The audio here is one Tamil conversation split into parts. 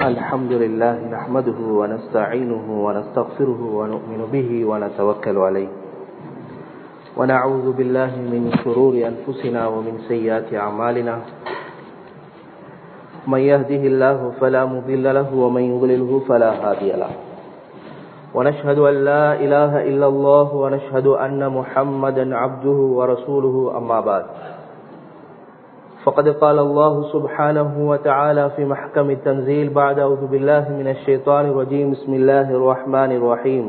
الحمد لله نحمده ونستعينه ونستغفره ونؤمن به ونتوكل عليه ونعوذ بالله من شرور أنفسنا ومن سيئات أعمالنا من يهده الله فلا مضل له ومن يضلله فلا هادي له ونشهد أن لا إله إلا الله ونشهد أن محمدا عبده ورسوله أما بعد فقد قال الله سبحانه وتعالى في محكم التنزيل بعد أعوذ بالله من الشيطان الرجيم بسم الله الرحمن الرحيم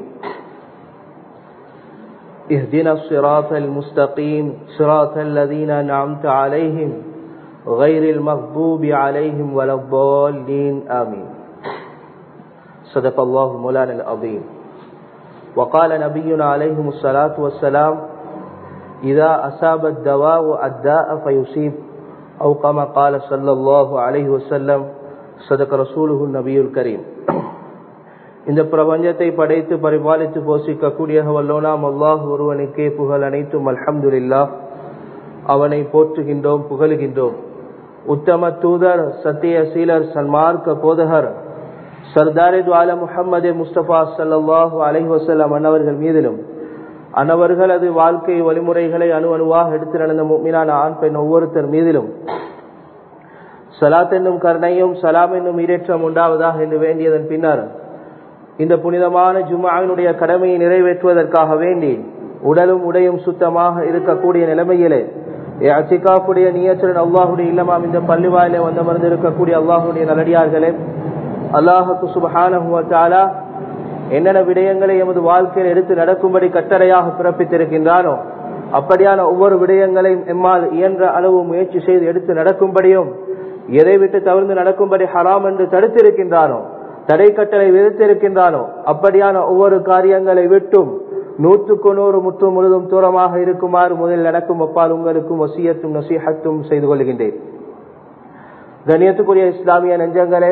اهدنا الصراط المستقيم صراط الذين أنعمت عليهم غير المغضوب عليهم ولا الضالين آمين صدق الله مولانا العظيم وقال نبينا عليهم الصلاة والسلام إذا أصاب الدواء الداء فيصيب أو كما قال صلى الله عليه وسلم صدق رسوله النبي الكريم இந்த பிரபஞ்சத்தை படைத்து பரிபாலித்து போஷிக்கக்கூடிய வல்லோனாம் அல்லாஹ் ஒருவனுக்கே புகழ் அனைத்தும் அல்ஹம்துலில்லா அவனை போற்றுகின்றோம் புகழுகின்றோம் உத்தம தூதர் சத்திய சீலர் சன்மார்க்க போதகர் சர்தாரி துவால முகமது முஸ்தபா சல்லாஹூ அலஹி வசல்லம் அன்னவர்கள் மீதிலும் அன்னவர்களது வாழ்க்கை வழிமுறைகளை அணு அணுவாக எடுத்து நடந்த மீனான ஆண் பெண் ஒவ்வொருத்தர் மீதிலும் சலாத் என்னும் கருணையும் சலாம் என்னும் ஈரேற்றம் உண்டாவதாக என்று வேண்டியதன் பின்னர் இந்த புனிதமான ஜுமாவினுடைய கடமையை நிறைவேற்றுவதற்காக வேண்டி உடலும் உடையும் சுத்தமாக இருக்கக்கூடிய நிலைமையிலே அச்சிகாப்புடைய நியத்துடன் அல்லாஹுடைய இல்லமாம் இந்த பள்ளிவாயிலே வந்தமர்ந்து இருக்கக்கூடிய அல்லாஹுடைய நல்லடியார்களே அல்லாஹுக்கு சுபஹானா என்னென்ன விடயங்களை எமது வாழ்க்கையில் எடுத்து நடக்கும்படி கட்டளையாக பிறப்பித்திருக்கின்றானோ அப்படியான ஒவ்வொரு விடயங்களையும் எம்மால் இயன்ற அளவு முயற்சி செய்து எடுத்து நடக்கும்படியும் எதை விட்டு தவிர்த்து நடக்கும்படி ஹராம் என்று தடுத்திருக்கின்றானோ தடை கட்டளை விதித்திருக்கின்றானோ அப்படியான ஒவ்வொரு காரியங்களை விட்டும் நூற்றுக்கு நூறு முற்று முழுதும் தூரமாக இருக்குமாறு முதல் நடக்கும் அப்பால் உங்களுக்கும் வசியத்தும் நசீகத்தும் செய்து கொள்கின்றேன் கண்ணியத்துக்குரிய இஸ்லாமிய நெஞ்சங்களே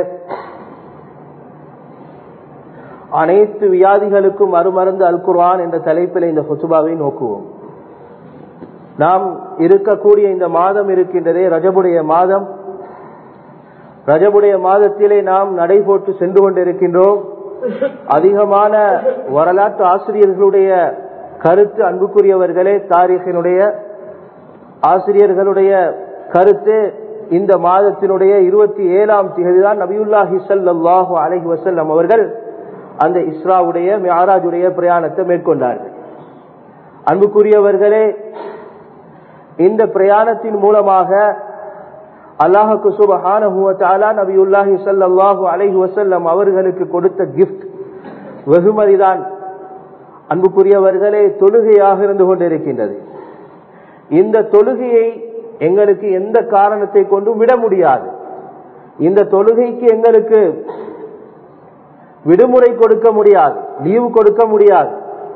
அனைத்து வியாதிகளுக்கும் மறுமருந்து அல் குர்வான் என்ற தலைப்பில் இந்த ஹொசுபாவை நோக்குவோம் நாம் இருக்கக்கூடிய இந்த மாதம் இருக்கின்றதே ரஜபுடைய மாதம் ரஜபுடைய மாதத்திலே நாம் நடைபோட்டு சென்று கொண்டிருக்கின்றோம் அதிகமான வரலாற்று ஆசிரியர்களுடைய கருத்து அன்புக்குரியவர்களே தாரிகினுடைய ஆசிரியர்களுடைய கருத்து இந்த மாதத்தினுடைய இருபத்தி ஏழாம் தேதிதான் நபியுல்லாஹி சல்லாஹூ அலஹி வசல்லம் அவர்கள் அந்த இஸ்ராவுடைய மியாராஜுடைய பிரயாணத்தை மேற்கொண்டார்கள் அன்புக்குரியவர்களே இந்த பிரயாணத்தின் மூலமாக அல்லாஹுக்கு சுபஹானா நபியுல்லாஹி சல்லாஹூ அலைஹி வசல்லம் அவர்களுக்கு கொடுத்த கிஃப்ட் வெகுமதிதான் அன்புக்குரியவர்களே தொழுகையாக இருந்து கொண்டிருக்கின்றது இந்த தொழுகையை எங்களுக்கு எந்த காரணத்தை கொண்டும் விட முடியாது இந்த தொழுகைக்கு எங்களுக்கு விடுமுறை கொடுக்க முடியாது லீவு கொடுக்க முடியாது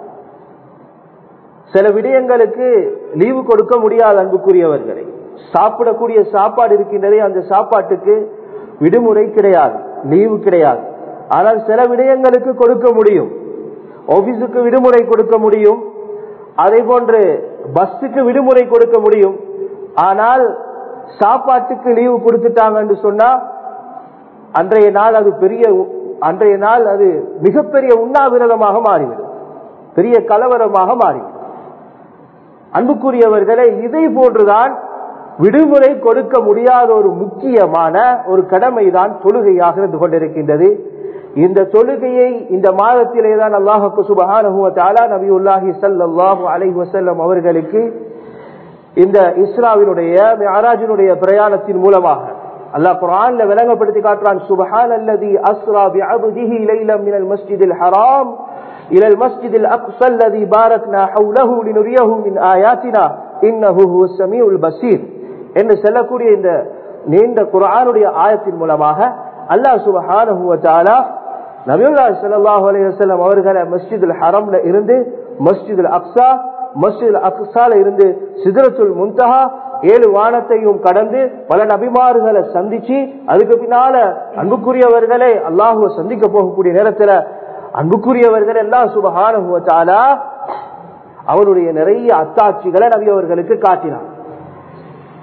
சில விடயங்களுக்கு லீவு கொடுக்க முடியாது அன்புக்குரியவர்களை சாப்பிடக்கூடிய சாப்பாடு இருக்கின்றதே அந்த சாப்பாட்டுக்கு விடுமுறை கிடையாது லீவு கிடையாது ஆனால் சில விடயங்களுக்கு கொடுக்க முடியும் ஆபீஸுக்கு விடுமுறை கொடுக்க முடியும் அதே போன்று பஸ்ஸுக்கு விடுமுறை கொடுக்க முடியும் ஆனால் சாப்பாட்டுக்கு லீவு கொடுத்துட்டாங்க என்று சொன்னா அன்றைய நாள் அது பெரிய அன்றைய நாள் அது மிகப்பெரிய உண்ணாவிரதமாக மாறிவிடும் பெரிய கலவரமாக மாறிவிடும் அன்புக்குரியவர்களை இதை போன்றுதான் விடுமுறை கொடுக்க முடியாத ஒரு முக்கியமான ஒரு கடமைதான் தொழுகையாக இருந்து கொண்டிருக்கின்றது இந்த தொழுகையை இந்த மாதத்திலே தான் அல்லாஹுக்கு சுபஹானுவத்தாலா நபி உல்லாஹி சல்லாஹூ அலை வசல்லம் அவர்களுக்கு இந்த இஸ்ராவினுடைய மியாராஜினுடைய பிரயாணத்தின் மூலமாக அல்லாஹ் குரான்ல விளங்கப்படுத்தி காட்டுறான் சுபஹான் அல்லதி அஸ்ரா பிஅப்திஹி லைலம் மினல் மஸ்ஜிதில் ஹராம் إلى المسجد الأقصى الذي باركنا حوله لنريه من آياتنا إنه هو السميع البصير என்று சொல்லக்கூடிய இந்த நீண்ட குரானுடைய ஆயத்தின் மூலமாக அல்லாஹ் சுபஹானஹு வ தஆலா நபியுல்லாஹி ஸல்லல்லாஹு அலைஹி வஸல்லம் அவர்களை மஸ்ஜிதுல் ஹரம்ல இருந்து மஸ்ஜிதுல் அக்ஸா மஸ்ஜிதுல் அக்ஸால இருந்து சிதறத்துல் முன்தஹா ஏழு வானத்தையும் கடந்து பல நபிமார்களை சந்திச்சு அதுக்கு பின்னால அன்புக்குரியவர்களே அல்லாஹுவ சந்திக்க போகக்கூடிய நேரத்துல அன்புக்குரியவர்கள் எல்லாம் சுபகான அவருடைய நிறைய அத்தாட்சிகளை நபி அவர்களுக்கு காட்டினார்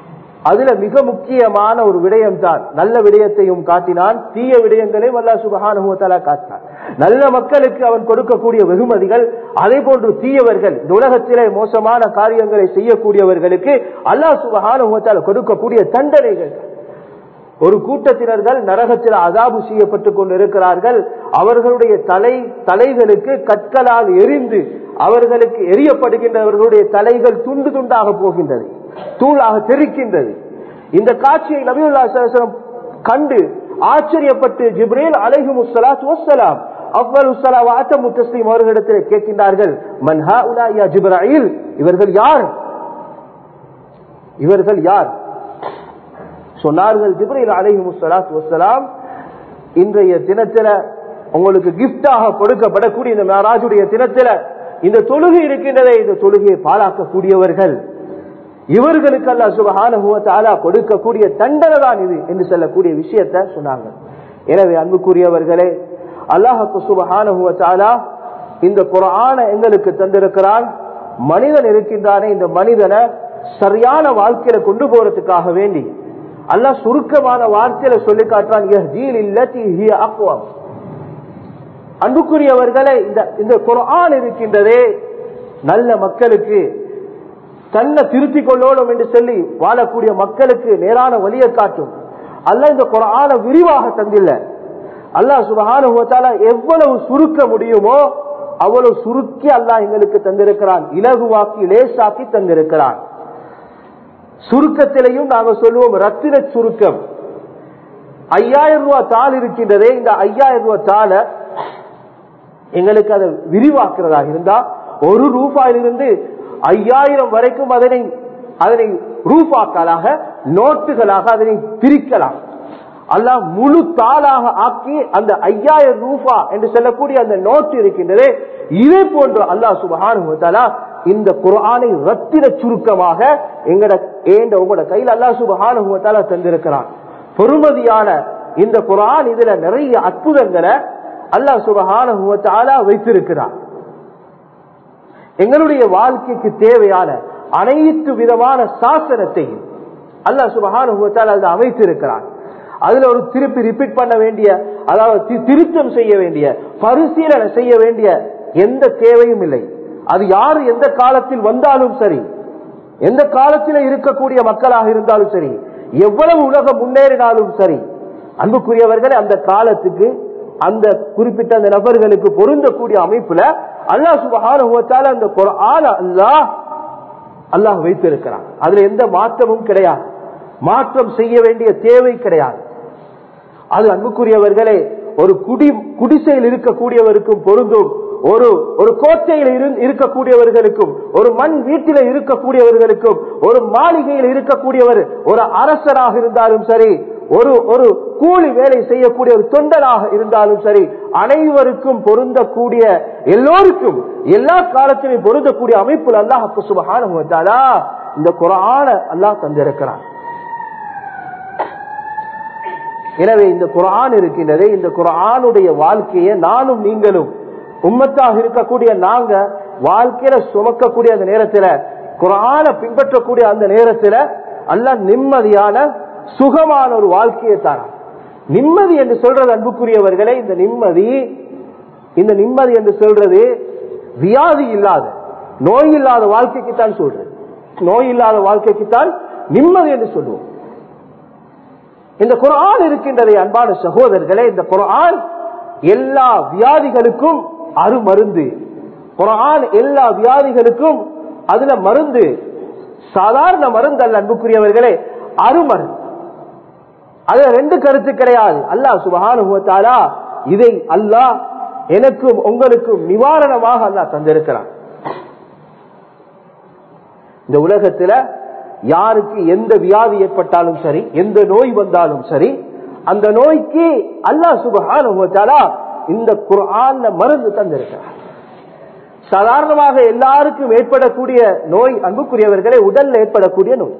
அதுல மிக முக்கியமான ஒரு விடயம் தான் நல்ல விடயத்தையும் காட்டினான் தீய விடயங்களையும் அல்லா சுபகானுபவத்தாலா காட்டினான் நல்ல மக்களுக்கு அவன் கொடுக்கக்கூடிய வெகுமதிகள் அதே போன்று தீயவர்கள் இந்த உலகத்திலே மோசமான காரியங்களை செய்யக்கூடியவர்களுக்கு அல்லாஹ் சுபகானுபவத்தால கொடுக்கக்கூடிய தண்டனைகள் ஒரு கூட்டத்தினர்கள் நரகத்தில் அதாபு செய்யப்பட்டுக் கொண்டிருக்கிறார்கள் அவர்களுடைய தலை தலைகளுக்கு கற்களால் எரிந்து அவர்களுக்கு எரியப்படுகின்றவர்களுடைய தலைகள் துண்டு துண்டாக போகின்றது தூளாக தெரிக்கின்றது இந்த காட்சியை நபியுல்லா சலம் கண்டு ஆச்சரியப்பட்டு ஜிப்ரேல் அலைஹி முஸ்லாத் வசலாம் அவ்வல் உஸ்ஸலா வாத்த முத்தஸ்லீம் அவர்களிடத்தில் கேட்கின்றார்கள் மன்ஹா உலா யா ஜிப்ராயில் இவர்கள் யார் இவர்கள் யார் சொன்னார்கள் ஜிப்ரீல் அலைஹி முஸ்ஸலாத் வசலாம் இன்றைய தினத்தில உங்களுக்கு கிஃப்டாக கொடுக்கப்படக்கூடிய இந்த மேராஜுடைய தினத்தில இந்த தொழுகை இருக்கின்றதே இந்த தொழுகையை பாழாக்கக்கூடியவர்கள் இவர்களுக்கு அல்ல சுபகான கொடுக்கக்கூடிய தண்டனை தான் இது என்று சொல்லக்கூடிய விஷயத்தை சொன்னாங்க எனவே அன்புக்குரியவர்களே அல்லாஹு சுபகான இந்த குரான எங்களுக்கு தந்திருக்கிறான் மனிதன் இருக்கின்றானே இந்த மனிதனை சரியான வாழ்க்கையில கொண்டு போறதுக்காக வேண்டி அல்லாஹ் சுருக்கமான வார்த்தையில சொல்லி காட்டுறான் அன்புக்குரியவர்களே இந்த இந்த குரான் இருக்கின்றதே நல்ல மக்களுக்கு தன்னை திருத்திக் கொள்ளணும் என்று சொல்லி வாழக்கூடிய மக்களுக்கு நேரான வழியை காட்டும் அல்ல இந்த குரான விரிவாக தந்தில்ல அல்லாஹ் சுபகான எவ்வளவு சுருக்க முடியுமோ அவ்வளவு சுருக்கி அல்லாஹ் எங்களுக்கு தந்திருக்கிறான் இலகுவாக்கி லேசாக்கி தந்திருக்கிறான் சுருக்கத்திலையும் நாங்க சொல்லுவோம் ரத்தின சுருக்கம் ஐயாயிரம் ரூபாய் தாள் இருக்கின்றதே இந்த ஐயாயிரம் ரூபாய் தாளை எங்களுக்கு அதை விரிவாக்குறதாக இருந்தா ஒரு ரூபாயிலிருந்து ஐயாயிரம் வரைக்கும் அதனை அதனை ரூபாக்களாக நோட்டுகளாக அதனை பிரிக்கலாம் அல்ல முழு தாளாக ஆக்கி அந்த ஐயாயிரம் ரூபா என்று சொல்லக்கூடிய அந்த நோட்டு இருக்கின்றதே இதே போன்று அல்லாஹ் சுபகான இந்த குரானை ரத்தின சுருக்கமாக எங்கட ஏண்ட உங்களோட கையில் அல்லா சுபகான தந்திருக்கிறான் பொறுமதியான இந்த குரான் இதுல நிறைய அற்புதங்களை அல்லா சுபகான வைத்திருக்கிறான் எங்களுடைய வாழ்க்கைக்கு தேவையான அனைத்து விதமான சாசனத்தையும் அல்லா சுபகான அமைத்திருக்கிறான் அதுல ஒரு திருப்பி ரிப்பீட் பண்ண வேண்டிய அதாவது திருத்தம் செய்ய வேண்டிய பரிசீலனை செய்ய வேண்டிய எந்த தேவையும் இல்லை அது யாரு எந்த காலத்தில் வந்தாலும் சரி எந்த காலத்தில் இருக்கக்கூடிய மக்களாக இருந்தாலும் சரி எவ்வளவு உலகம் முன்னேறினாலும் சரி அன்புக்குரியவர்கள் அந்த காலத்துக்கு அந்த குறிப்பிட்ட அந்த நபர்களுக்கு பொருந்தக்கூடிய அமைப்புல அல்லாஹ் சுபகான அந்த அல்லாஹ் அல்லாஹ் வைத்திருக்கிறான் அதுல எந்த மாற்றமும் கிடையாது மாற்றம் செய்ய வேண்டிய தேவை கிடையாது அது அன்புக்குரியவர்களே ஒரு குடி குடிசையில் இருக்கக்கூடியவருக்கும் பொருந்தும் ஒரு ஒரு கோட்டையில் இருக்கக்கூடியவர்களுக்கும் ஒரு மண் வீட்டில இருக்கக்கூடியவர்களுக்கும் ஒரு மாளிகையில் இருக்கக்கூடியவர் ஒரு அரசராக இருந்தாலும் சரி ஒரு ஒரு கூலி வேலை செய்யக்கூடிய ஒரு தொண்டனாக இருந்தாலும் சரி அனைவருக்கும் பொருந்தக்கூடிய எல்லோருக்கும் எல்லா காலத்திலும் பொருந்தக்கூடிய அமைப்பில் அல்லாஹ் சுபகான இந்த குரான அல்லாஹ் தந்திருக்கிறான் எனவே இந்த குரான் இருக்கின்றதே இந்த குரானுடைய வாழ்க்கையை நானும் நீங்களும் உம்மத்தாக இருக்கக்கூடிய நாங்க வாழ்க்கையில சுமக்கக்கூடிய அந்த நேரத்துல குரான பின்பற்றக்கூடிய அந்த நேரத்துல அல்ல நிம்மதியான சுகமான ஒரு வாழ்க்கையை தரான் நிம்மதி என்று சொல்றது அன்புக்குரியவர்களே இந்த நிம்மதி இந்த நிம்மதி என்று சொல்றது வியாதி இல்லாத நோய் இல்லாத வாழ்க்கைக்குத்தான் சொல்றது நோய் இல்லாத வாழ்க்கைக்குத்தான் நிம்மதி என்று சொல்லுவோம் இந்த குரான் இருக்கின்றதை அன்பான சகோதரர்களே இந்த குரான் எல்லா வியாதிகளுக்கும் அருமருந்து குரான் எல்லா வியாதிகளுக்கும் அதுல மருந்து சாதாரண மருந்து அல்ல அன்புக்குரியவர்களே அருமருந்து அதுல ரெண்டு கருத்து கிடையாது அல்லாஹ் சுபகானுபவத்தாலா இதை அல்லாஹ் எனக்கும் உங்களுக்கும் நிவாரணமாக அல்லாஹ் தந்திருக்கிறான் இந்த உலகத்துல யாருக்கு எந்த வியாதி ஏற்பட்டாலும் சரி எந்த நோய் வந்தாலும் சரி அந்த நோய்க்கு அல்லாஹ் சுபகானுபவத்தாலா இந்த குரான்ல மருந்து தந்திருக்கிறார் சாதாரணமாக எல்லாருக்கும் ஏற்படக்கூடிய நோய் அன்புக்குரியவர்களே உடல்ல ஏற்படக்கூடிய நோய்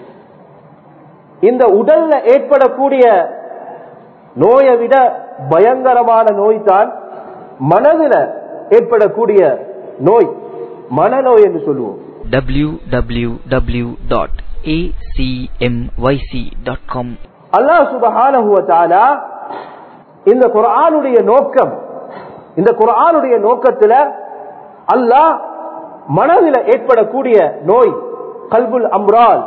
இந்த உடல்ல ஏற்படக்கூடிய நோயை விட பயங்கரமான நோய் தான் மனதில் ஏற்படக்கூடிய நோய் மனநோய் என்று சொல்லுவோம் www.acmyc acmyc.com அல்லாஹ் சுபஹானஹு வ தஆலா இந்த குர்ஆனுடைய நோக்கம் இந்த குர்ஆனுடைய நோக்கத்துல அல்லாஹ் மனதில் ஏற்படக்கூடிய நோய் கல்புல் அம்ரால்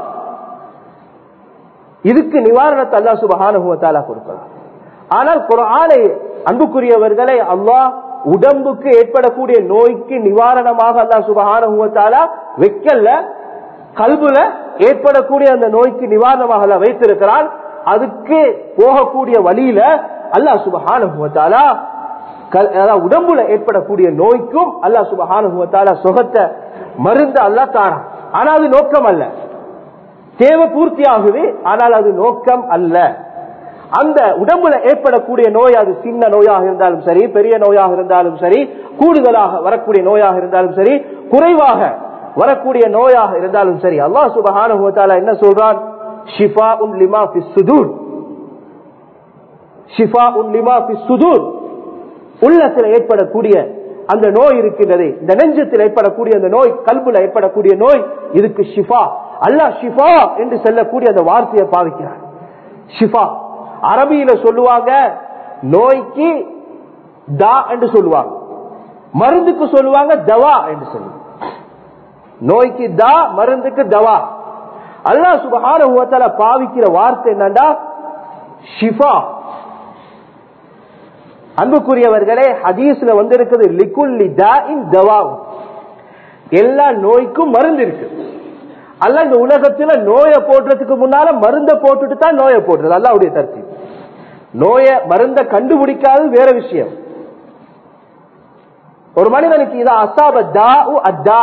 இதுக்கு நிவாரணத்தை அல்லாஹ் சுபஹானஹு வ தஆலா கொடுக்கிறார் ஆனால் குர்ஆனை அன்புக்குரியவர்களை அல்லாஹ் உடம்புக்கு ஏற்படக்கூடிய நோய்க்கு நிவாரணமாக அல்லாஹ் சுபஹானஹு வ தஆலா வைக்கல கல்புல ஏற்படக்கூடிய அந்த நோய்க்கு நிவாரணமாக அல்லாஹ் வைத்திருக்கிறான் அதுக்கு போகக்கூடிய வழியில அல்லாஹ் சுபஹானஹு வ தஆலா கல்- அதாவது உடம்புல ஏற்படக்கூடிய நோய்க்கும் அல்லாஹ் சுபஹானஹு வ தஆலா சுகத்தை மருந்து அல்லாஹ் தாரான் ஆனா அது நோக்கம் அல்ல தேவை பூர்த்தி ஆகுது ஆனால் அது நோக்கம் அல்ல அந்த உடம்புல ஏற்படக்கூடிய நோய் அது சின்ன நோயாக இருந்தாலும் சரி பெரிய நோயாக இருந்தாலும் சரி கூடுதலாக வரக்கூடிய நோயாக இருந்தாலும் சரி குறைவாக வரக்கூடிய நோயாக இருந்தாலும் சரி அல்லாஹ் சுபஹானஹு வ தஆலா என்ன சொல்றான் ஷிஃபாஉன் லிமா ஃபிஸ் சுதூர் ஷிஃபாஉன் லிமா ஃபிஸ் சுதூர் உள்ளத்தில் ஏற்படக்கூடிய அந்த நோய் இருக்கின்றது இந்த நெஞ்சத்தில் ஏற்படக்கூடிய அந்த நோய் கல்புல ஏற்படக்கூடிய நோய் இதுக்கு ஷிஃபா அல்லாஹ் ஷிஃபா என்று சொல்லக்கூடிய அந்த வார்த்தையை பாவிக்கிறார் ஷிஃபா அரபியில சொல்லுவாங்க நோய்க்கு தா என்று சொல்லுவாங்க மருந்துக்கு சொல்லுவாங்க தவா என்று சொல்லுவாங்க நோய்க்கு தா மருந்துக்கு தவா அல்லாஹ் சுபஹானஹு வ தஆலா பாவிக்கிற வார்த்தை என்னண்டா ஷிஃபா அன்புக்குரியவர்களே ஹதீஸ்ல வந்திருக்குது லிகுல்லி தாஇன் தவாவும் எல்லா நோய்க்கும் மருந்து இருக்கு அல்ல இந்த உலகத்துல நோயை போடுறதுக்கு முன்னால மருந்த போட்டுட்டு தான் நோயை போடுறது அல்லாவுடைய தர்த்தி நோய மருந்த கண்டுபிடிக்காது வேற விஷயம் ஒரு மனிதனுக்கு இதா அசாப தாஉ அத்தா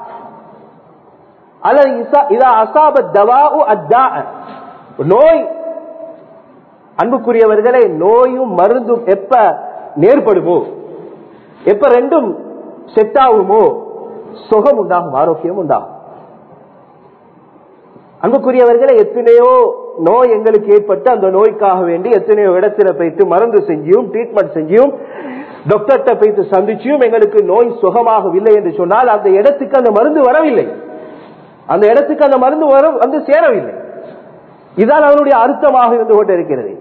அல்லது இசா- இதா அசாப தவாஉ அத்தா நோய் அன்புக்குரியவர்களே நோயும் மருந்தும் எப்ப நேர்படுமோ எப்ப ரெண்டும் செட் ஆகுமோ சுகம் உண்டாகும் ஆரோக்கியம் உண்டாகும் அன்புக்குரியவர்களே எத்தனையோ நோய் எங்களுக்கு ஏற்பட்டு அந்த நோய்க்காக வேண்டி எத்தனையோ இடத்துல போயிட்டு மருந்து செஞ்சியும் ட்ரீட்மெண்ட் செஞ்சியும் டாக்டர்கிட்ட போயிட்டு சந்திச்சியும் எங்களுக்கு நோய் சுகமாகவில்லை என்று சொன்னால் அந்த இடத்துக்கு அந்த மருந்து வரவில்லை அந்த இடத்துக்கு அந்த மருந்து வர வந்து சேரவில்லை இதான் அதனுடைய அர்த்தமாக இருந்து கொண்டிருக்கிறது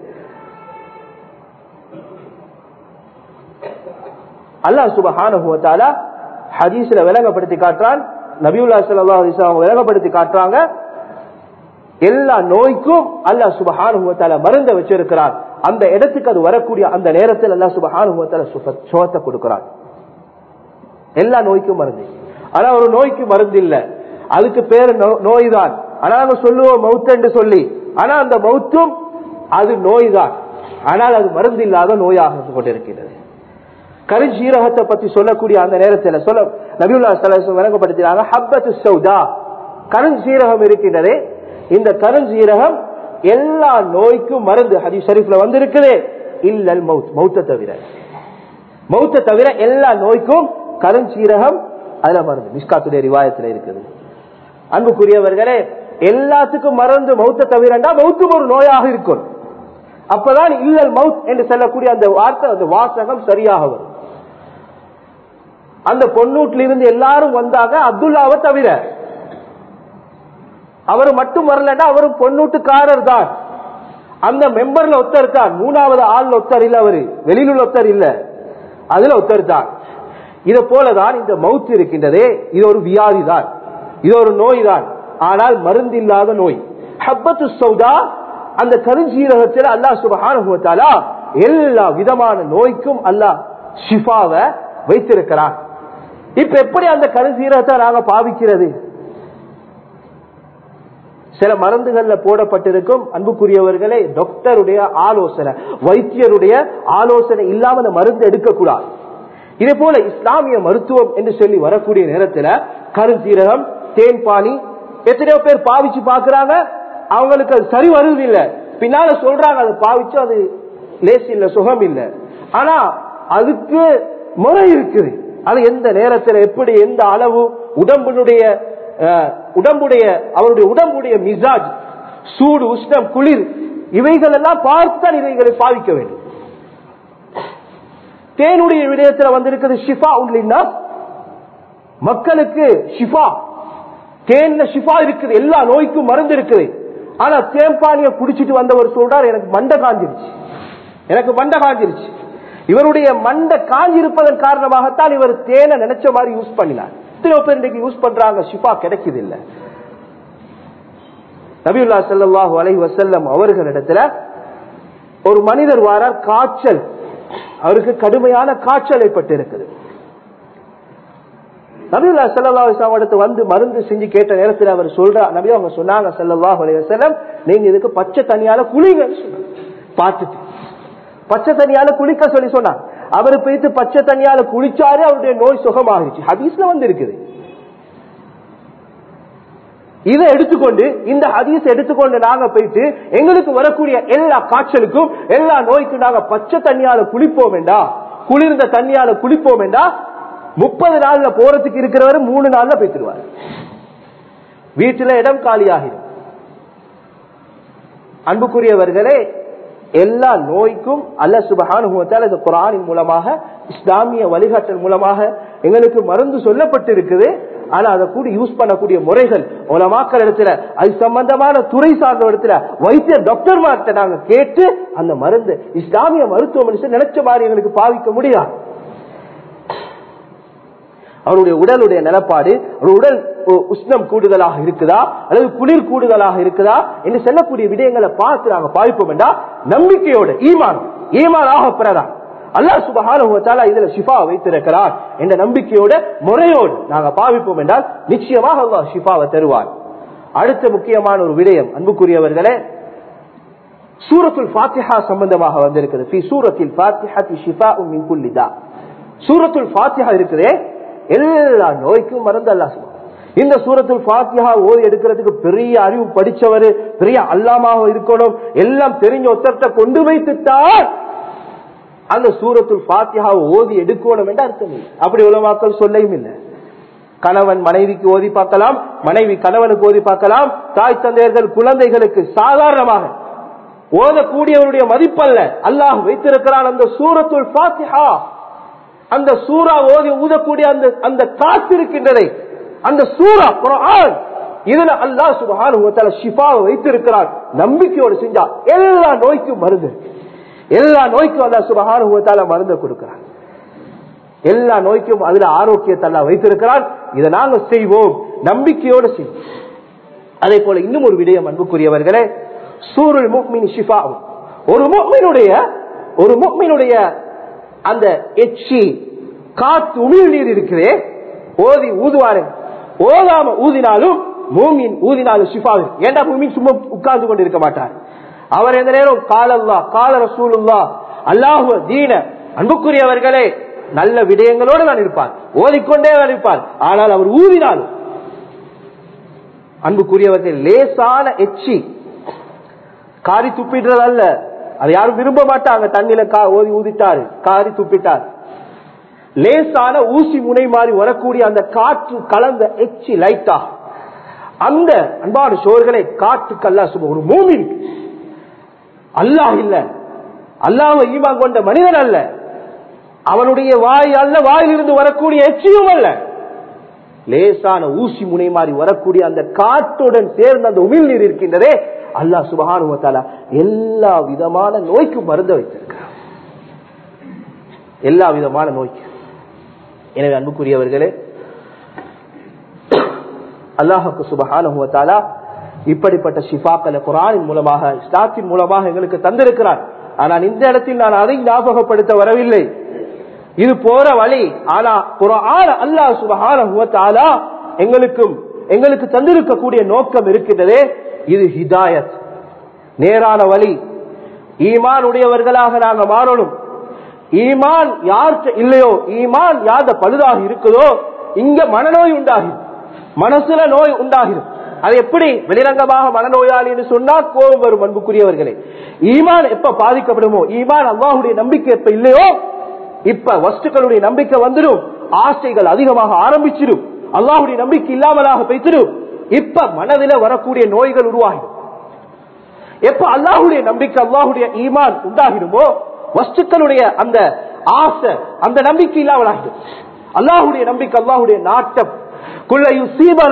அல்லாஹ் சுபஹானஹு வ தஆலா ஹதீஸ்ல விளங்கப்படுத்தி காட்டுறான் நபியுல்லாஹி ஸல்லல்லாஹு அலைஹி வஸல்லம் விளங்கப்படுத்தி காட்டுறாங்க எல்லா நோய்க்கும் அல்லாஹ் சுபஹானஹு வ தஆலா மருந்தை வச்சிருக்கிறான் அந்த இடத்துக்கு அது வரக்கூடிய அந்த நேரத்தில் அல்லாஹ் சுபஹானஹு வ தஆலா சுக- சுகத்தை கொடுக்கிறான் எல்லா நோய்க்கும் மருந்து ஆனா ஒரு நோய்க்கு மருந்து இல்ல அதுக்கு பேரு நோய் தான் ஆனா நாங்க சொல்லுவோம் மவுத் என்று சொல்லி ஆனா அந்த மவுத்தும் அது நோய் தான் ஆனால் அது மருந்து இல்லாத நோயாக இருந்து கொண்டிருக்கிறது கருஞ்சீரகத்தை பத்தி சொல்லக்கூடிய அந்த நேரத்தில் சொல்ல நபியுல்லா சலாஹம் விளங்கப்படுத்தினாங்க ஹப்பத்து சௌதா கருஞ்சீரகம் இருக்கின்றதே இந்த கருஞ்சீரகம் எல்லா நோய்க்கும் மருந்து ஹதி ஷரீஃப்ல வந்திருக்குது இல்லல் மவுத் மௌத்த தவிர மௌத்த தவிர எல்லா நோய்க்கும் கருஞ்சீரகம் அதுல மருந்து மிஸ்காத்துடைய ரிவாயத்துல இருக்குது அன்புக்குரியவர்களே எல்லாத்துக்கும் மருந்து மௌத்த தவிரண்டா மௌத்தும் ஒரு நோயாக இருக்கும் அப்பதான் இல்லல் மவுத் என்று சொல்லக்கூடிய அந்த வார்த்தை அந்த வாசகம் சரியாக வரும் அந்த பொன்னூட்டில இருந்து எல்லாரும் வந்தாங்க அப்துல்லாவை தவிர அவர் மட்டும் வரலன்னா அவரும் பொன்னூட்டுக்காரர் தான் அந்த மெம்பர்ல ஒத்தர் தான் மூணாவது ஆள் ஒத்தர் இல்ல அவரு வெளியில் உள்ள ஒத்தர் இல்ல அதுல ஒத்தர் தான் இதை போலதான் இந்த மவுத் இருக்கின்றதே இது ஒரு வியாதி தான் இது ஒரு நோய் தான் ஆனால் மருந்து இல்லாத நோய் ஹப்பத்து சௌதா அந்த கருஞ்சீரகத்தில் அல்லாஹ் சுபஹானஹு வ தஆலா எல்லா விதமான நோய்க்கும் அல்லாஹ் ஷிஃபாவை வைத்திருக்கிறான் இப்ப எப்படி அந்த கருஞ்சீரகத்தை நாங்க பாவிக்கிறது சில மருந்துகள்ல போடப்பட்டிருக்கும் அன்புக்குரியவர்களே டாக்டருடைய ஆலோசனை வைத்தியருடைய ஆலோசனை இல்லாம அந்த மருந்து எடுக்கக்கூடாது இதே போல இஸ்லாமிய மருத்துவம் என்று சொல்லி வரக்கூடிய நேரத்துல கருஞ்சீரகம் தேன்பானி எத்தனையோ பேர் பாவிச்சு பாக்குறாங்க அவங்களுக்கு அது சரி வருவது இல்ல பின்னால சொல்றாங்க அதை பாவிச்சு அது லேஸ் இல்ல சுகம் இல்ல ஆனா அதுக்கு முறை இருக்குது அது எந்த நேரத்தில் எப்படி எந்த அளவு உடம்பினுடைய அஹ், உடம்புடைய அவருடைய உடம்புடைய மிசாஜ் சூடு உஷ்ணம் குளிர் இவைகள் எல்லாம் பார்த்துதான் இவைகளை பாவிக்க வேண்டும் தேனுடைய விடயத்தில் வந்திருக்கிறது ஷிஃபா உள்ளின்னா மக்களுக்கு ஷிஃபா தேன்ல ஷிஃபா இருக்குது எல்லா நோய்க்கும் மருந்து இருக்குது ஆனா தேம்பானிய குடிச்சிட்டு வந்தவர் சொல்றார் எனக்கு மண்டை காஞ்சிருச்சு எனக்கு மண்டை காஞ்சிருச்சு இவருடைய மண்டை காஞ்சிருப்பதன் காரணமாகத்தான் இவர் தேனை நினைச்ச மாதிரி யூஸ் பண்ணினார் எத்தனையோ பேர் இன்னைக்கு யூஸ் பண்றாங்க ஷிஃபா கிடைக்குது இல்ல நபியுல்லா ஸல்லல்லாஹு அலைஹி வஸல்லம் அவர்களிடத்துல ஒரு மனிதர் வாரார் காய்ச்சல் அவருக்கு கடுமையான காய்ச்சல் ஏற்பட்டு இருக்குது நபியுல்லா ஸல்லல்லாஹு அலைஹி வஸல்லம் அடுத்து வந்து மருந்து செஞ்சு கேட்ட நேரத்தில் அவர் சொல்றார் நபி அவங்க சொன்னாங்க ஸல்லல்லாஹு அலைஹி வஸல்லம் நீங்க இதுக்கு பச்சை தண்ணியால குளிங்கன்னு சொன்னாங்க பார்த்துட்டு பச்சை தண்ணியால குளிக்க சொல்லி சொன்னாங்க அவர் போயிட்டு பச்சை தண்ணியால குளிச்சாரு அவருடைய நோய் சுகமாகிருச்சு ஹதீஸ்ல வந்து இருக்குது இதை எடுத்துக்கொண்டு இந்த ஹதீஸ் எடுத்துக்கொண்டு நாங்க போயிட்டு எங்களுக்கு வரக்கூடிய எல்லா காய்ச்சலுக்கும் எல்லா நோய்க்கும் நாங்க பச்சை தண்ணியால குளிப்போம் வேண்டா குளிர்ந்த தண்ணியால குளிப்போம் வேண்டா முப்பது நாள்ல போறதுக்கு இருக்கிறவர் மூணு நாள்ல போய்த்துருவார் வீட்டுல இடம் காலியாகிடும் அன்புக்குரியவர்களே எல்லா நோய்க்கும் அல்ல சுபகானுபவத்தால் இந்த குரானின் மூலமாக இஸ்லாமிய வழிகாட்டல் மூலமாக எங்களுக்கு மருந்து சொல்லப்பட்டு இருக்குது ஆனா அதை கூட யூஸ் பண்ணக்கூடிய முறைகள் உலமாக்கள் இடத்துல அது சம்பந்தமான துறை சார்ந்த இடத்துல வைத்திய டாக்டர் மார்ட்ட நாங்க கேட்டு அந்த மருந்து இஸ்லாமிய மருத்துவமனை நினைச்ச மாதிரி எங்களுக்கு பாவிக்க முடியாது அவருடைய உடலுடைய நிலப்பாடு அவருடைய உடல் உஷ்ணம் கூடுதலாக இருக்குதா அல்லது குளிர் கூடுதலாக இருக்குதா என்று சொல்லக்கூடிய விடயங்களை பார்த்து நாங்க பாவிப்போம் என்றா நம்பிக்கையோட ஈமான் ஈமான் ஆக பெறலாம் அல்லாஹ் சுபகான இதுல ஷிஃபா வைத்திருக்கிறார் என்ற நம்பிக்கையோட முறையோடு நாங்க பாவிப்போம் என்றால் நிச்சயமாக அல்லாஹ் ஷிஃபாவை தருவார் அடுத்த முக்கியமான ஒரு விடயம் அன்புக்குரியவர்களே சூரத்துல் ஃபாத்திஹா சம்பந்தமாக வந்திருக்கிறது ஃபி சூரத்தில் ஃபாத்திஹத்தி ஷிஃபாஉம் மின் குல்லி தா சூரத்துல் ஃபாத்திஹா இருக்குதே எல்லா நோய்க்கும் மருந்து அல்லாஹ் சுப்ஹானஹு இந்த சூரத்துல் ஃபாத்திஹா ஓதி எடுக்கிறதுக்கு பெரிய அறிவு படிச்சவர் பெரிய அல்லாமாக இருக்கணும் எல்லாம் தெரிஞ்ச ஒத்தரத்தை கொண்டு வைத்துட்டால் அந்த சூரத்துல் ஃபாத்திஹா ஓதி எடுக்கணும் என்று அர்த்தம் இல்லை அப்படி உலமாக்கள் சொல்லையும் இல்லை கணவன் மனைவிக்கு ஓதி பார்க்கலாம் மனைவி கணவனுக்கு ஓதி பார்க்கலாம் தாய் தந்தையர்கள் குழந்தைகளுக்கு சாதாரணமாக ஓதக்கூடியவருடைய மதிப்பல்ல அல்லாஹ் வைத்திருக்கிறான் அந்த சூரத்துல் ஃபாத்திஹா அந்த சூறா ஓதி ஊதக்கூடிய அந்த அந்த காத்து இருக்கின்றதை அந்த சூறா குரான் இதுல அல்லாஹ் சுபஹான ஷிஃபாவை வைத்திருக்கிறான் நம்பிக்கையோடு செஞ்சா எல்லா நோய்க்கும் மருந்து எல்லா நோய்க்கும் அல்லா சுபஹான மருந்து கொடுக்கிறான் எல்லா நோய்க்கும் அதுல ஆரோக்கியத்தை அல்லா வைத்திருக்கிறான் இதை நாங்க செய்வோம் நம்பிக்கையோடு செய்வோம் அதே போல இன்னும் ஒரு விடயம் அன்புக்குரியவர்களே சூருல் முக்மின் ஷிஃபா ஒரு முக்மினுடைய ஒரு முக்மினுடைய அந்த எச்சி காத்து உமிழ் நீர் இருக்கிறே ஓதி ஊதுவாரு ஓதாம ஊதினாலும் மூமின் ஊதினாலும் ஷிஃபாவில் ஏண்டா மூமின் சும்மா உட்கார்ந்து கொண்டு இருக்க மாட்டார் அவர் எந்த நேரம் காலல்லா கால ரசூலுல்லா அல்லாஹு தீன அன்புக்குரியவர்களே நல்ல விடயங்களோடு நான் இருப்பார் ஓதிக்கொண்டே நான் இருப்பார் ஆனால் அவர் ஊதினாலும் அன்புக்குரியவர்கள் லேசான எச்சி காரி துப்பிடுறது அல்ல அதை யாரும் விரும்ப மாட்டாங்க தண்ணியில கா ஓதி ஊதிட்டாரு காரி துப்பிட்டார் லேசான ஊசி முனை மாறி வரக்கூடிய அந்த காற்று கலந்த எச்சி லைட்டா அந்த அன்பான சோர்களை காற்றுக்கல்லா சும ஒரு மூமி அல்லாஹ் இல்ல அல்லாஹ் ஈமா கொண்ட மனிதன் அல்ல அவனுடைய வாய் அல்ல வாயிலிருந்து வரக்கூடிய எச்சியும் அல்ல லேசான ஊசி முனை மாறி வரக்கூடிய அந்த காற்றுடன் சேர்ந்த அந்த உமிழ் நீர் இருக்கின்றதே அல்லாஹ் சுபகானுவத்தால எல்லா விதமான நோய்க்கும் மருந்து வைத்திருக்கிறார் எல்லா விதமான நோய்க்கு எனவே அன்புக்குரியவர்களே அல்லாஹுக்கு சுபகானுவத்தாலா இப்படிப்பட்ட ஷிஃபாக்களை குரானின் மூலமாக இஸ்லாத்தின் மூலமாக எங்களுக்கு தந்திருக்கிறார் ஆனால் இந்த இடத்தில் நான் அதை ஞாபகப்படுத்த வரவில்லை இது போற வழி ஆனா குரான் அல்லாஹ் சுபகான எங்களுக்கும் எங்களுக்கு தந்திருக்கக்கூடிய நோக்கம் இருக்கின்றதே இது ஹிதாயத் நேரான வழி ஈமான் உடையவர்களாக நாங்க மாறணும் ஈமான் யார்கிட்ட இல்லையோ ஈமான் யார்த பழுதாக இருக்குதோ இங்க மனநோய் உண்டாகும் மனசுல நோய் உண்டாகிடும் அது எப்படி வெளிரங்கமாக மனநோயாளின்னு சொன்னா கோபம் வரும் அன்புக்குரியவர்களே ஈமான் எப்ப பாதிக்கப்படுமோ ஈமான் அல்லாஹுடைய நம்பிக்கை எப்ப இல்லையோ இப்ப வஸ்துக்களுடைய நம்பிக்கை வந்துடும் ஆசைகள் அதிகமாக ஆரம்பிச்சிடும் அல்லாஹுடைய நம்பிக்கை இல்லாமலாக பேசிடும் இப்ப மனதில வரக்கூடிய நோய்கள் உருவாகிடும் எப்ப அல்லாஹுடைய நம்பிக்கை அல்லாஹுடைய ஈமான் உண்டாகிடுமோ வஸ்துக்களுடைய அந்த ஆசை அந்த நம்பிக்கை இல்லாமலாகிடும் அல்லாஹுடைய நம்பிக்கை அல்லாஹுடைய நாட்டம் குள்ளையு சீபலா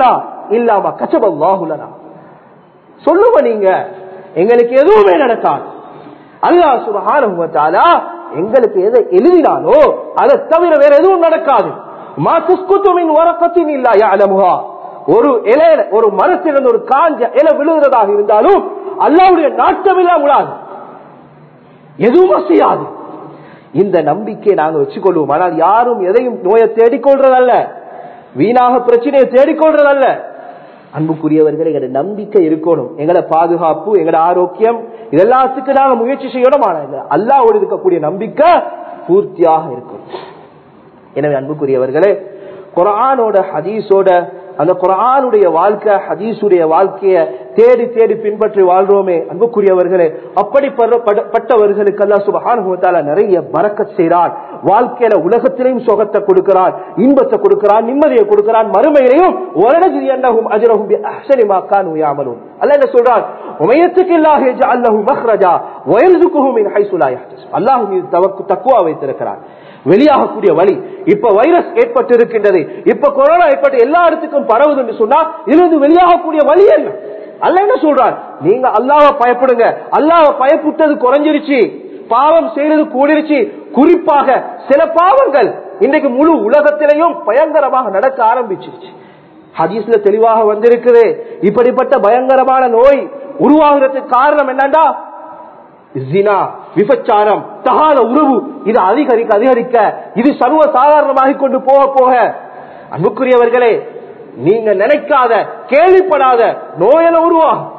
இல்லாம கச்சபல்லாஹுலனா சொல்லுங்க நீங்க எங்களுக்கு எதுவுமே நடக்காது அல்லாஹ் சுபஹானஹு வ தஆலா எங்களுக்கு எதை எழுதினாலோ அதை தவிர வேற எதுவும் நடக்காது மா துஸ்குத்து மின் வரக்கத்தின் இல்லா யஅலமுஹா ஒரு இலையில ஒரு மரத்திலிருந்து ஒரு காஞ்ச இலை விழுகிறதாக இருந்தாலும் அல்லாஹ்வுடைய நாட்டம் எல்லாம் விழாது எதுவும் செய்யாது இந்த நம்பிக்கையை நாங்க வச்சுக்கொள்வோம் ஆனால் யாரும் எதையும் நோயை தேடிக்கொள்றதல்ல வீணாக பிரச்சனையை தேடிக்கொள்றதல்ல அன்புக்குரியவர்கள் எங்களோட நம்பிக்கை இருக்கணும் எங்களோட பாதுகாப்பு எங்களோட ஆரோக்கியம் இதெல்லாத்துக்கு நாங்க முயற்சி செய்யணும் ஆனால் அல்லாவோடு இருக்கக்கூடிய நம்பிக்கை பூர்த்தியாக இருக்கும் எனவே அன்புக்குரியவர்களே குரானோட ஹதீஸோட அந்த குரானுடைய வாழ்க்கை ஹதீஸுடைய வாழ்க்கைய தேடி தேடி பின்பற்றி வாழ்றோமே அன்புக்குரியவர்களே அப்படி பட்டவர்களுக்கு அல்லா சுபஹானுவத்தால நிறைய பறக்கச் செய்கிறான் வாழ்க்கையில உலகத்திலையும் சுகத்தை கொடுக்கிறான் இன்பத்தை கொடுக்கிறான் நிம்மதியை கொடுக்கிறான் மறுமையிலையும் ஒரடஜி என்னகும் அஜரகும் அஹ்சனிமாக்கான் உயாமலும் அல்ல என்ன சொல்றான் உமையத்துக்கு இல்லாஹ் அல்லஹு மஹ்ரஜா வயல்துக்குஹு மின் ஹைசுலா யஹ்தசிப் அல்லாஹ் மீது தவக்கு தக்குவா வைத்திருக்கிறான் வெளியாகக்கூடிய வழி இப்ப வைரஸ் ஏற்பட்டு இருக்கின்றது இப்ப கொரோனா ஏற்பட்டு எல்லா இடத்துக்கும் பரவுது என்று சொன்னா இருந்து வெளியாகக்கூடிய வழி என்ன அல்ல என்ன சொல்றார் நீங்க அல்லாவ பயப்படுங்க அல்லாவ பயப்பட்டது குறைஞ்சிருச்சு பாவம் செய்யறது கூடிருச்சு குறிப்பாக சில பாவங்கள் இன்றைக்கு முழு உலகத்திலையும் பயங்கரமாக நடக்க ஆரம்பிச்சிருச்சு ஹதீஸ்ல தெளிவாக வந்திருக்குது இப்படிப்பட்ட பயங்கரமான நோய் உருவாகிறதுக்கு காரணம் என்னண்டா ஜினா விபச்சாரம் தகாத உறவு இது அதிகரிக்க அதிகரிக்க இது சர்வ சாதாரணமாக கொண்டு போக போக அன்புக்குரியவர்களே நீங்க நினைக்காத கேள்விப்படாத நோயில உருவாகும்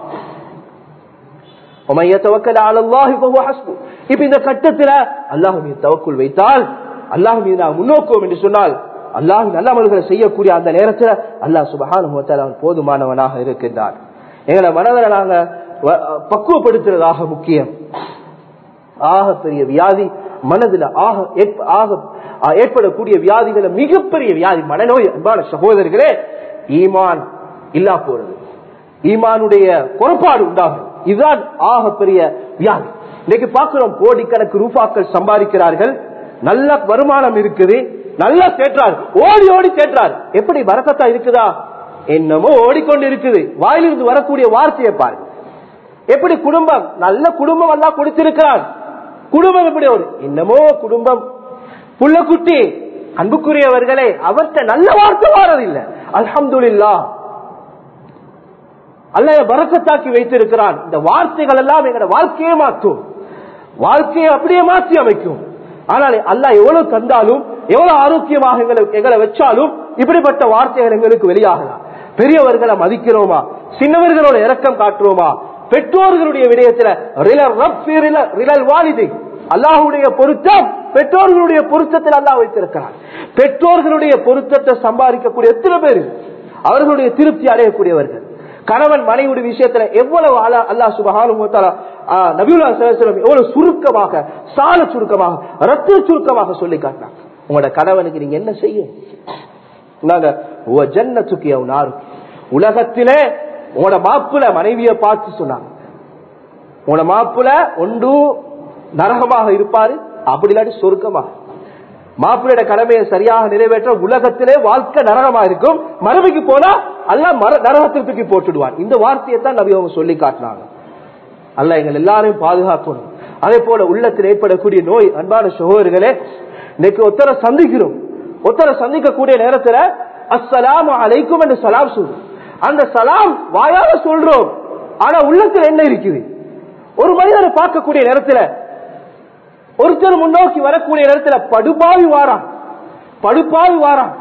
இப்ப இந்த கட்டத்தில் அல்லாஹ் மீது தவக்குள் வைத்தால் அல்லாஹ் மீது நான் முன்னோக்குவோம் என்று சொன்னால் அல்லாஹ் நல்லமல்களை செய்யக்கூடிய அந்த நேரத்தில் அல்லாஹ் சுபகான போதுமானவனாக இருக்கின்றார் எங்களை மனதில் நாங்க பக்குவப்படுத்துறதாக முக்கியம் ஆக பெரிய வியாதி மனதில் ஆக ஆக ஏற்படக்கூடிய வியாதிகளை மிகப்பெரிய வியாதி மனநோய் அன்பான சகோதரர்களே ஈமான் இல்லா போறது ஈமானுடைய குறைபாடு உண்டாகும் இதுதான் ஆக பெரிய வியாதி இன்னைக்கு பார்க்கிறோம் கோடிக்கணக்கு ரூபாக்கள் சம்பாதிக்கிறார்கள் நல்ல வருமானம் இருக்குது நல்லா தேற்றார் ஓடி ஓடி தேற்றார் எப்படி வரக்கத்தா இருக்குதா என்னமோ ஓடிக்கொண்டு இருக்குது வாயிலிருந்து வரக்கூடிய வார்த்தையை பாருங்க எப்படி குடும்பம் நல்ல குடும்பம் எல்லாம் கொடுத்திருக்கிறான் குடும்பம் எப்படி ஒரு என்னமோ குடும்பம் புள்ளக்குட்டி அன்புக்குரியவர்களே அவர்கிட்ட நல்ல வார்த்தை வாரதில்லை அல்ஹம்துல்லா அல்ல பறக்கத்தாக்கி வைத்திருக்கிறான் இந்த வார்த்தைகள் எல்லாம் எங்களோட வாழ்க்கையை மாற்றும் வாழ்க்கையை அப்படியே மாற்றி அமைக்கும் ஆனால் அல்லா எவ்வளவு தந்தாலும் எவ்வளவு ஆரோக்கியமாக எங்களை எங்களை வச்சாலும் இப்படிப்பட்ட வார்த்தைகள் எங்களுக்கு வெளியாகலாம் பெரியவர்களை மதிக்கிறோமா சின்னவர்களோட இறக்கம் காட்டுறோமா பெற்றோர்களுடைய விடயத்தில் வாலிதை அல்லாஹுடைய பொருத்தம் பெற்றோர்களுடைய பொருத்தத்தில் அல்லாஹ் வைத்திருக்கிறார் பெற்றோர்களுடைய பொருத்தத்தை சம்பாதிக்கக்கூடிய எத்தனை பேர் அவர்களுடைய திருப்தி அடையக்கூடியவர்கள் கணவன் மனைவியுடைய விஷயத்துல எவ்வளவு அல்லாஹ் சுபகாலும் நபியுல்லா எவ்வளவு சுருக்கமாக சால சுருக்கமாக ரத்த சுருக்கமாக சொல்லி காட்டினார் உங்களோட கணவனுக்கு நீங்க என்ன செய்யும் ஜன்னத்துக்கு உலகத்திலே உங்களோட மாப்புல மனைவியை பார்த்து சொன்னாங்க உங்களோட மாப்புல ஒன்று நரகமாக இருப்பாரு அப்படி இல்லாட்டி சொருக்கமாக மாப்பிள்ளையோட கடமையை சரியாக நிறைவேற்ற உலகத்திலே வாழ்க்கை நரகமா இருக்கும் மறுமைக்கு போனா அல்ல நரகத்தில் தூக்கி போட்டுடுவான் இந்த வார்த்தையை தான் நபி அவங்க சொல்லி காட்டினாங்க அல்ல எங்கள் எல்லாரையும் பாதுகாக்கணும் அதே போல உள்ளத்தில் ஏற்படக்கூடிய நோய் அன்பான சகோதரர்களே இன்னைக்கு ஒத்தரை சந்திக்கிறோம் ஒத்தரை சந்திக்கக்கூடிய நேரத்துல அஸ்ஸலாம் அலைக்கும் என்று சலாம் சொல்றோம் அந்த சலாம் வாயால சொல்றோம் ஆனா உள்ளத்தில் என்ன இருக்குது ஒரு மனிதனை பார்க்கக்கூடிய நேரத்தில் ஒருத்தர் முன்னோக்கி வரக்கூடிய நேரத்தில் படுபாவி வாரான் படுபாவி வாரான்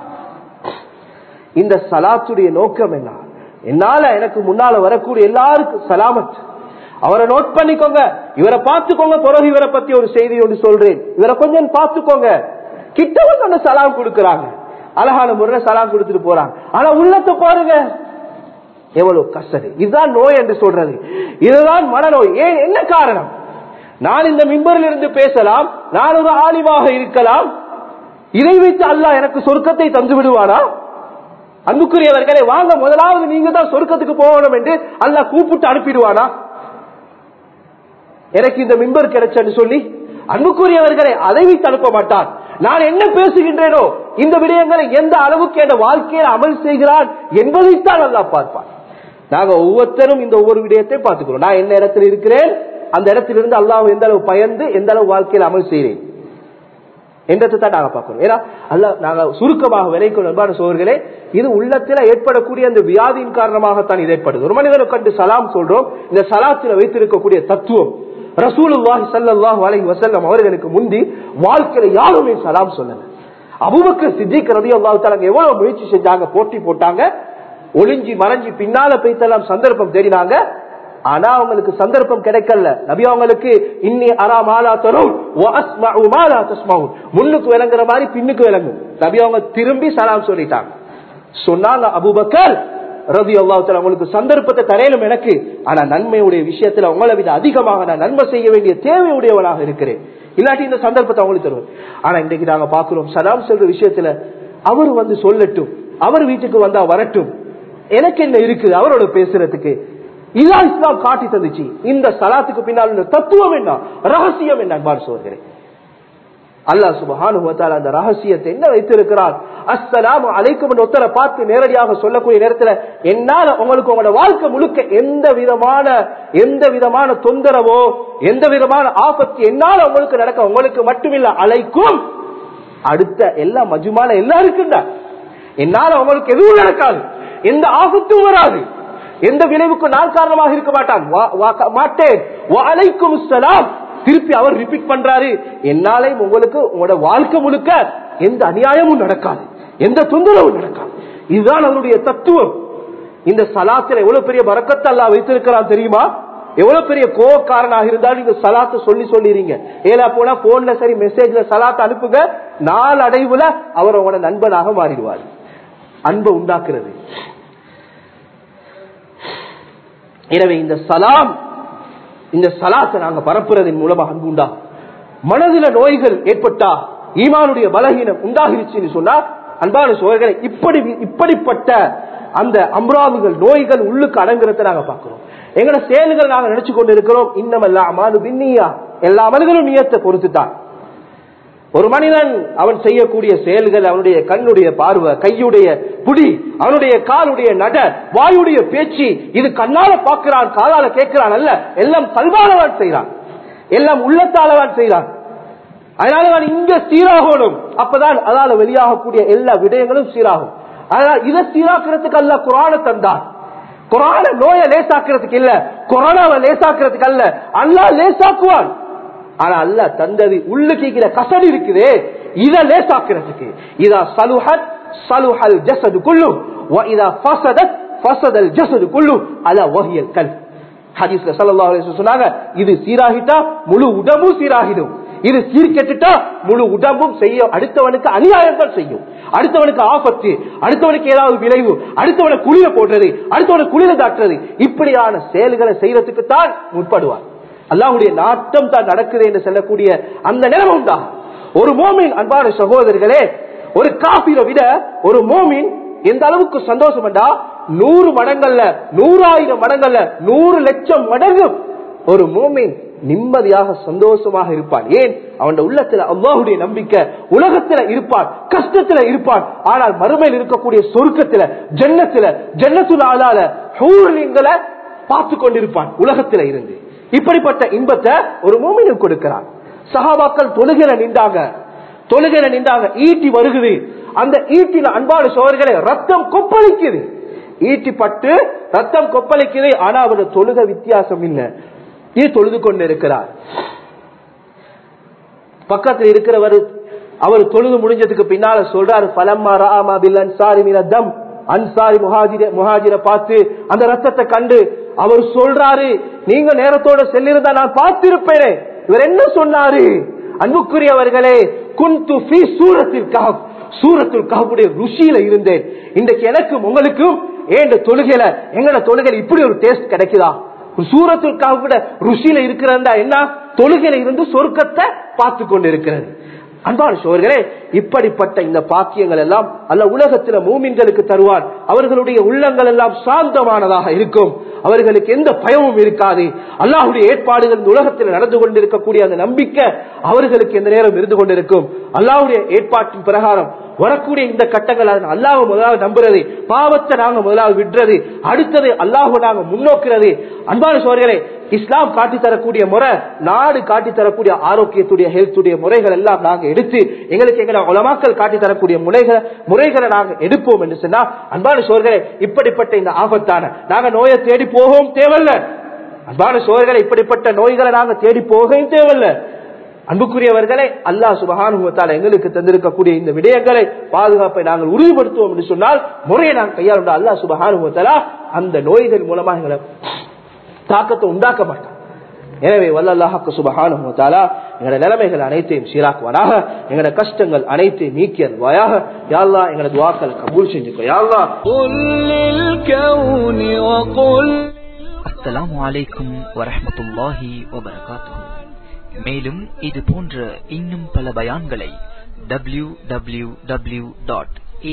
இந்த சலாத்துடைய நோக்கம் என்ன என்னால எனக்கு முன்னால வரக்கூடிய எல்லாருக்கும் சலாமத் அவரை நோட் பண்ணிக்கோங்க இவரை பார்த்துக்கோங்க பிறகு இவரை பத்தி ஒரு செய்தி ஒன்று சொல்றேன் இவரை கொஞ்சம் பார்த்துக்கோங்க கிட்டவங்க அந்த சலாம் கொடுக்கறாங்க அழகான முறையில சலாம் கொடுத்துட்டு போறாங்க ஆனா உள்ளத்தை பாருங்க எவ்வளவு கஷ்டம் இதுதான் நோய் என்று சொல்றது இதுதான் மனநோய் ஏன் என்ன காரணம் நான் இந்த மிம்பரில் இருந்து பேசலாம் நான் ஒரு ஆலிமாக இருக்கலாம் இதை வைத்து அல்லாஹ் எனக்கு சொர்க்கத்தை தந்து விடுவானா அன்புக்குரியவர்களே வாங்க முதலாவது நீங்க தான் சொர்க்கத்துக்கு போகணும் என்று அல்லாஹ் கூப்பிட்டு அனுப்பிடுவானா எனக்கு இந்த மிம்பர் கிடைச்சன்னு சொல்லி அன்புக்குரியவர்களை அதை வைத்து அனுப்ப மாட்டான் நான் என்ன பேசுகின்றேனோ இந்த விடயங்களை எந்த அளவுக்கு என் வாழ்க்கையில் அமல் செய்கிறான் என்பதைத்தான் நல்லா பார்ப்பான் நாங்க ஒவ்வொருத்தரும் இந்த ஒவ்வொரு விடயத்தை பார்த்துக்கிறோம் நான் என்ன இடத்துல இருக்கிறேன் அந்த இடத்திலிருந்து அல்லாஹ் எந்த அளவு பயந்து எந்த அளவு வாழ்க்கையில் அமல் செய்கிறேன் என்றதை தான் நாங்க பார்க்கிறோம் ஏன்னா அல்ல நாங்க சுருக்கமாக விளைக்கும் அன்பான சோர்களே இது உள்ளத்துல ஏற்படக்கூடிய அந்த வியாதியின் காரணமாகத்தான் இது ஏற்படுது ஒரு மனிதனை கண்டு சலாம் சொல்றோம் இந்த சலாத்துல வைத்திருக்கக்கூடிய தத்துவம் ரசூலுல்லாஹி ஸல்லல்லாஹு அலைஹி வஸல்லம் அவர்களுக்கு முந்தி வாழ்க்கையில யாருமே சலாம் சொல்லல அபூபக்கர் சித்திக் ரலியல்லாஹு தஆலா எவ்வளவு முயற்சி செஞ்சாங்க போட்டி போட்டாங்க ஒளிஞ்சி மறைஞ்சி பின்னால போய்த்தெல்லாம் சந்தர்ப்பம் தேடினாங்க ஆனா அவங்களுக்கு சந்தர்ப்பம் கிடைக்கல நபி அவங்களுக்கு இன்னி அரா மாலா தரும் மாலா தஸ்மாவும் முன்னுக்கு விளங்குற மாதிரி பின்னுக்கு விளங்கும் நபி அவங்க திரும்பி சலாம் சொல்லிட்டாங்க சொன்னாங்க அபுபக்கர் ரவி அல்லாஹ் உங்களுக்கு சந்தர்ப்பத்தை தரையிலும் எனக்கு ஆனா நன்மையுடைய விஷயத்துல உங்களை விட அதிகமாக நான் நன்மை செய்ய வேண்டிய தேவையுடையவனாக இருக்கிறேன் இல்லாட்டி இந்த சந்தர்ப்பத்தை அவங்களுக்கு தருவோம் ஆனா இன்றைக்கு நாங்க பாக்குறோம் சலாம் சொல்ற விஷயத்துல அவர் வந்து சொல்லட்டும் அவர் வீட்டுக்கு வந்தா வரட்டும் எனக்கு என்ன இருக்குது அவரோட பேசுறதுக்கு இதான் இஸ்லாம் காட்டி தந்துச்சு இந்த சலாத்துக்கு பின்னால் உள்ள தத்துவம் என்ன ரகசியம் என்ன அன்பார் சோதரே அல்லாஹ் சுபஹானு அந்த ரகசியத்தை என்ன வைத்திருக்கிறார் அஸ்ஸலாம் அலைக்கும் ஒத்தரை பார்த்து நேரடியாக சொல்லக்கூடிய நேரத்துல என்னால உங்களுக்கு உங்களோட வாழ்க்கை முழுக்க எந்த விதமான எந்த விதமான தொந்தரவோ எந்த விதமான ஆபத்து என்னால உங்களுக்கு நடக்க உங்களுக்கு மட்டுமில்ல அழைக்கும் அடுத்த எல்லா மஜுமான எல்லாருக்கும் தான் என்னால உங்களுக்கு எதுவும் நடக்காது எந்த ஆபத்தும் வராது எந்த விளைவுக்கு நான் காரணமாக இருக்க மாட்டான் மாட்டேன் அலைக்கும் திருப்பி அவர் ரிப்பீட் பண்றாரு என்னாலையும் உங்களுக்கு உங்களோட வாழ்க்கை முழுக்க எந்த அநியாயமும் நடக்காது எந்த தொந்தரவும் நடக்காது இதுதான் அவருடைய தத்துவம் இந்த சலாத்துல எவ்வளவு பெரிய வரக்கத்தை அல்லா வைத்திருக்கிறான் தெரியுமா எவ்வளவு பெரிய கோவக்காரனாக இருந்தாலும் இந்த சலாத்தை சொல்லி சொல்லிடுறீங்க ஏலா போனா போன்ல சரி மெசேஜ்ல சலாத்தை அனுப்புங்க நாலு அடைவுல அவர் உங்களோட நண்பனாக மாறிடுவார் அன்பை உண்டாக்குறது எனவே இந்த சலாம் இந்த சலாத்தை நாங்க பரப்புறதன் மூலமாக அன்பு உண்டா மனதில நோய்கள் ஏற்பட்டா ஈமானுடைய பலகீனம் உண்டாகிருச்சுன்னு சொன்னா அன்பான சோழர்களை இப்படி இப்படிப்பட்ட அந்த அம்ராவுகள் நோய்கள் உள்ளுக்கு அடங்குறத நாங்க பாக்குறோம் எங்களோட செயல்கள் நாங்க நினைச்சு கொண்டு இருக்கிறோம் இன்னமல்ல அமானு பின்னியா எல்லா மனிதனும் நியத்தை பொறுத்துத்தான் ஒரு மனிதன் அவன் செய்யக்கூடிய செயல்கள் அவனுடைய கண்ணுடைய பார்வை கையுடைய புடி அவனுடைய காலுடைய நட வாயுடைய பேச்சு இது கண்ணால பார்க்கிறான் காலால கேட்கிறான் அல்ல எல்லாம் கல்வானவான் செய்யறான் எல்லாம் உள்ளத்தாலவான் செய்யறான் அதனால நான் இங்க சீராகணும் அப்பதான் அதால வெளியாகக்கூடிய எல்லா விடயங்களும் சீராகும் அதனால இதை சீராக்குறதுக்கு அல்ல குரான தந்தான் குரான நோயை லேசாக்குறதுக்கு இல்ல கொரோனாவை லேசாக்குறதுக்கு அல்ல அல்லா லேசாக்குவான் ஆனா அல்ல தந்தது உள்ளு கேட்கிற கசடு இருக்குதே இத லேசாக்குறதுக்கு இதா சலுஹத் சலுஹல் ஜசது குள்ளு இதா ஃபசதத் ஃபசதல் ஜசது குள்ளு அல வஹியல் கல் ஹதீஸ்ல ஸல்லல்லாஹு அலைஹி வஸல்லம் சொன்னாங்க இது சீராகிட்டா முழு உடம்பும் சீராகிடும் இது சீர்கெட்டுட்டா முழு உடம்பும் செய்ய அடுத்தவனுக்கு அநியாயங்கள் செய்யும் அடுத்தவனுக்கு ஆபத்து அடுத்தவனுக்கு ஏதாவது விளைவு அடுத்தவனை குளிர போடுறது அடுத்தவனை குளிர தாட்டுறது இப்படியான செயல்களை செய்யறதுக்கு தான் முற்படுவார் அல்லாஹுடைய நாட்டம் தான் நடக்குது என்று சொல்லக்கூடிய அந்த நிலைமை உண்டா ஒரு மோமின் அன்பான சகோதரர்களே ஒரு காபிரை விட ஒரு மோமின் எந்த அளவுக்கு சந்தோஷம் என்றா நூறு மடங்கள்ல நூறாயிரம் மடங்கள்ல நூறு லட்சம் மடங்கு ஒரு மோமின் நிம்மதியாக சந்தோஷமாக இருப்பான் ஏன் அவன் உள்ளத்துல அல்லாஹுடைய நம்பிக்கை உலகத்துல இருப்பான் கஷ்டத்துல இருப்பான் ஆனால் மறுமையில் இருக்கக்கூடிய சொருக்கத்துல ஜன்னத்துல ஜன்னத்துல ஆளால ஹூர்லிங்களை பார்த்து கொண்டிருப்பான் உலகத்துல இருந்து இப்படிப்பட்ட இன்பத்தை ஒரு மூமினுக்கு கொடுக்கிறான் சகாபாக்கள் தொழுகிற நின்றாங்க தொழுகிற நின்றாங்க ஈட்டி வருகுது அந்த ஈட்டில அன்பான சோழர்களை ரத்தம் கொப்பளிக்குது ஈட்டி பட்டு ரத்தம் கொப்பளிக்குது ஆனா அவரோட தொழுக வித்தியாசம் இல்லை இது தொழுது கொண்டு இருக்கிறார் பக்கத்தில் இருக்கிறவர் அவர் தொழுது முடிஞ்சதுக்கு பின்னால சொல்றாரு பலம்மா ராமா பில் அன்சாரி மினதம் அன்சாரி முஹாஜிர முஹாஜிர பார்த்து அந்த ரத்தத்தை கண்டு அவர் சொல்றாரு நீங்க நேரத்தோட செல்லிருந்தா நான் பார்த்திருப்பேனே இவர் என்ன சொன்னாரு அன்புக்குரியவர்களே குந்து ஃபி சூரத்தில் கஹப் சூரத்துல் கஹபுடைய ருசியில இருந்தேன் இன்றைக்கு எனக்கும் உங்களுக்கும் ஏண்ட தொழுகையில எங்கட தொழுகையில இப்படி ஒரு டேஸ்ட் கிடைக்குதா சூரத்துல் கஹபுட ருசியில இருக்கிறதா என்ன தொழுகையில இருந்து சொர்க்கத்தை பார்த்து கொண்டு இருக்கிறது அன்பான சோர்களே இப்படிப்பட்ட இந்த பாக்கியங்கள் எல்லாம் அல்ல உலகத்துல மூமின்களுக்கு தருவான் அவர்களுடைய உள்ளங்கள் எல்லாம் சாந்தமானதாக இருக்கும் அவர்களுக்கு எந்த பயமும் இருக்காது அல்லாஹுடைய ஏற்பாடுகள் இந்த உலகத்தில் நடந்து கொண்டிருக்கக்கூடிய அந்த நம்பிக்கை அவர்களுக்கு எந்த நேரம் இருந்து கொண்டிருக்கும் அல்லாஹுடைய ஏற்பாட்டின் பிரகாரம் வரக்கூடிய இந்த கட்டங்கள் அல்லாஹ் முதலாவது நம்புறது பாவத்தை நாங்க முதலாவது விடுறது அடுத்தது அல்லாஹ் நாங்க முன்னோக்குறது அன்பான சோழர்களே இஸ்லாம் காட்டி தரக்கூடிய முறை நாடு காட்டி தரக்கூடிய ஆரோக்கியத்துடைய ஹெல்த்துடைய முறைகள் எல்லாம் நாங்க எடுத்து எங்களுக்கு எங்களை உலமாக்கள் காட்டி தரக்கூடிய முறைகளை முறைகளை நாங்க எடுப்போம் என்று சொன்னா அன்பான சோழர்களே இப்படிப்பட்ட இந்த ஆபத்தான நாங்க நோயை தேடி போகவும் தேவையில்ல அன்பான சோழர்களை இப்படிப்பட்ட நோய்களை நாங்க தேடி போகவும் தேவையில்ல அன்புக்குரியவர்களே அல்லாஹ் சுபகானுபவத்தால் எங்களுக்கு தந்திருக்கக்கூடிய இந்த விடயங்களை பாதுகாப்பை நாங்கள் உறுதிப்படுத்துவோம் என்று சொன்னால் முறையை நாங்கள் கையாளும் அல்லாஹ் சுபகானுபவத்தாலா அந்த நோய்கள் மூலமா எங்களை தாக்கத்தை உண்டாக்க மாட்டான் எனவே வல்லல்லாஹாக்கு சுபகானுபவத்தாலா எங்களோட நிலைமைகள் அனைத்தையும் சீராக்குவானாக எங்களோட கஷ்டங்கள் அனைத்தையும் நீக்கி அருவாயாக யாழ்லா எங்களோட துவாக்கள் கபூல் செஞ்சுக்கோ யாழ்லா قل للكون وقل அஸ்ஸலாமு அலைக்கும் வரஹ்மத்துல்லாஹி வபரகாத்துஹு மேலும் இது போன்ற இன்னும் பல பயான்களை W W W dot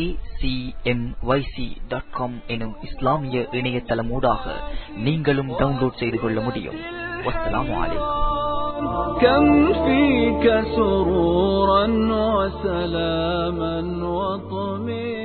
dot com எனும் இஸ்லாமிய இணையதளமூடாக நீங்களும் டவுன்லோட் செய்து கொள்ள முடியும் வஸ்ஸலாமு அலைக்கும் كم فيك سرورا وسلاما وطمئنا